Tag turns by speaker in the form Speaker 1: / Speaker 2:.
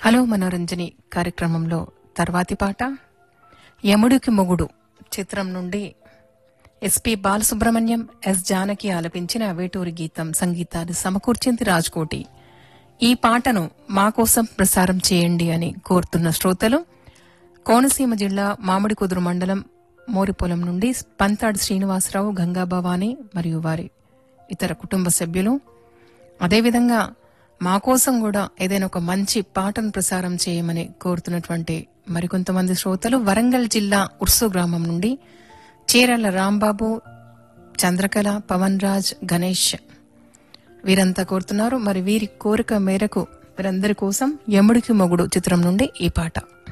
Speaker 1: hello మనోరంజని కార్యక్రమంలో తర్వాతి పాట యముడికి మొగుడు చిత్రం నుండి ఎస్పి బాలసుబ్రహ్మణ్యం ఎస్ జానకి ఆలపించిన వేటూరి గీతం సంగీతాన్ని సమకూర్చింది రాజ్కోటి ఈ పాటను మా కోసం ప్రసారం చేయండి అని కోరుతున్న శ్రోతలు కోనసీమ జిల్లా మామిడి కుదురు మండలం మోరిపొలం నుండి పంతాడు శ్రీనివాసరావు గంగా భవాని మరియు వారి ఇతర కుటుంబ సభ్యులు అదేవిధంగా మా కోసం కూడా ఏదైనా ఒక మంచి పాటను ప్రసారం చేయమని కోరుతున్నటువంటి మరికొంతమంది శ్రోతలు వరంగల్ జిల్లా ఉర్సు గ్రామం నుండి చీరల రాంబాబు చంద్రకళ పవన్ రాజ్ గణేష్ వీరంతా కోరుతున్నారు మరి వీరి కోరిక మేరకు వీరందరి కోసం యముడికి మొగుడు చిత్రం నుండి ఈ పాట